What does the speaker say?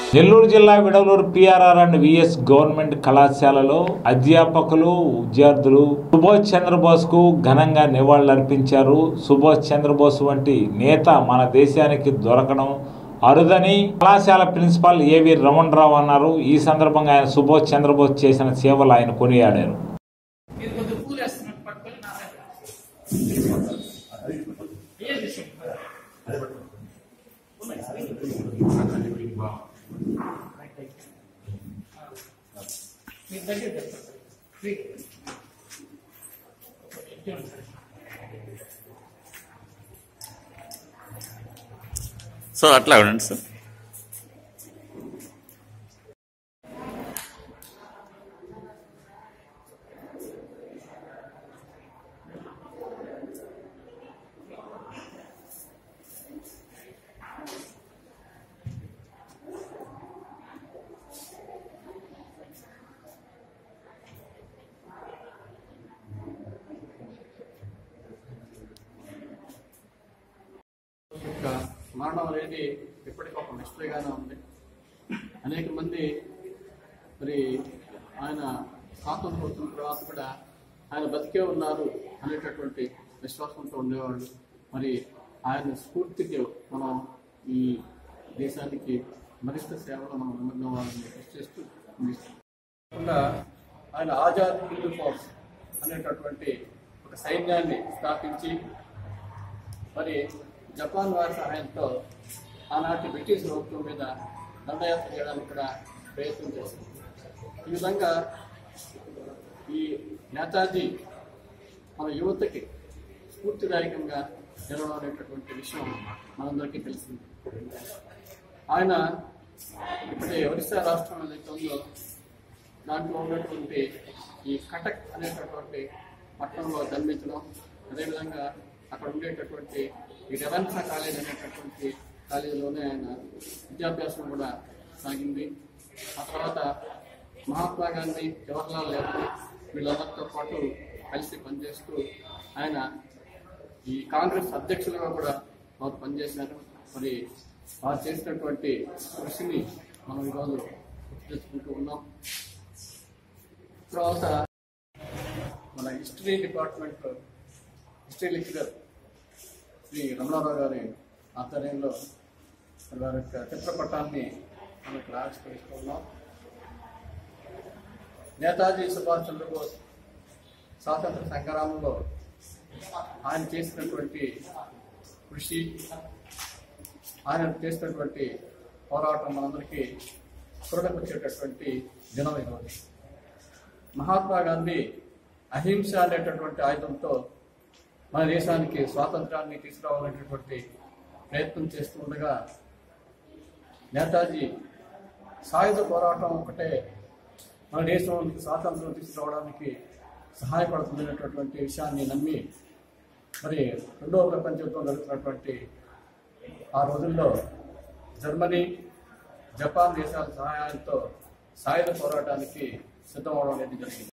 నెల్లూరు జిల్లా Vidavalur PRR and VS government కళాశాలలో అధ్యాపకులు విద్యార్థులు సుభాష్ చంద్రబోస్ కు ఘనంగా నివాళులర్పించారు సుభాష్ చంద్రబోస్ వంటి నేత మన దేశానికి దొరకడం అరుదని కళాశాల ప్రిన్సిపాల్ ఏవి రమణరావు అన్నారు ఈ సందర్భంగా ఆయన సుభాష్ చంద్రబోస్ చేసిన సేవలు ఆయన కొనియాడారు మీరు కొద్దిగా పూలు వేస్తున్నట్టు పట్టుకొని నా ఏం విషయం మీ దగ్గర తెచ్చుకోండి. ఫ్రీ. ఇచ్చేయండి సార్. సో అట్లా ఉండండి సార్ యొక్క మరణం అనేది ఇప్పటికీ ఒక మిస్టరీగానే ఉంది అనేక మంది మరి ఆయన స్వాతంత్రం వచ్చిన తర్వాత కూడా ఆయన బతికే ఉన్నారు అనేటటువంటి విశ్వాసంతో ఉండేవాళ్ళు మరి ఆయన స్ఫూర్తికి మనం ఈ దేశానికి మరింత సేవలు మనం నిమగ్నవాలని చేస్తూ ముగిస్తాం. కాకుండా ఆయన ఆజాద్ హిందూ ఫోర్స్ అనేటటువంటి ఒక సైన్యాన్ని స్థాపించి మరి జపాన్ వారి సహాయంతో ఆనాటి బ్రిటిష్ ప్రభుత్వం మీద దండయాత్ర చేయడానికి కూడా ప్రయత్నం చేసింది ఈ విధంగా ఈ నేతాజీ మన యువతకి స్ఫూర్తిదాయకంగా నిలవడం అనేటటువంటి విషయం మనందరికీ తెలిసింది ఆయన ఇప్పుడే ఒరిస్సా రాష్ట్రం ఏదైతే ఉందో దాంట్లో ఉన్నటువంటి ఈ కటక్ అనేటటువంటి పట్టణంలో జన్మించడం అదేవిధంగా అక్కడ ఉండేటటువంటి ఈ రెవెన్సా కాలేజ్ అనేటటువంటి కాలేజీలోనే ఆయన విద్యాభ్యాసం కూడా సాగింది ఆ తర్వాత మహాత్మా గాంధీ జవహర్లాల్ నెహ్రూ వీళ్ళందరితో పాటు కలిసి పనిచేస్తూ ఆయన ఈ కాంగ్రెస్ అధ్యక్షులుగా కూడా వారు పనిచేశారు మరి వారు చేసినటువంటి కృషిని మనం ఈరోజు గుర్తు తెచ్చుకుంటూ ఉన్నాం తర్వాత మన history department history lecturer Shri Ramana Rao గారి ఆధ్వర్యంలో మరి వారి యొక్క చిత్రపటాన్ని మనం ఇక్కడ ఆవిష్కరిస్తూ ఉన్నాం నేతాజీ సుభాష్ చంద్రబోస్ స్వాతంత్ర సంగ్రామంలో ఆయన చేసినటువంటి కృషి ఆయన చేసినటువంటి పోరాటం మనందరికీ చూడకొచ్చేటటువంటి దినం ఈరోజు మహాత్మా గాంధీ అహింస అనేటటువంటి ఆయుధంతో మన దేశానికి స్వాతంత్రాన్ని తీసుకురావాలనేటటువంటి ప్రయత్నం చేస్తూ ఉండగా నేతాజీ సాయుధ పోరాటం ఒకటే మన దేశానికి స్వాతంత్రం తీసుకురావడానికి సహాయపడుతుందనేటటువంటి విషయాన్ని నమ్మి మరి రెండవ ప్రపంచ యుద్ధం జరుగుతున్నటువంటి ఆ రోజుల్లో జర్మనీ జపాన్ దేశాల సహాయంతో సాయుధ పోరాటానికి సిద్ధమవడం అనేది జరిగింది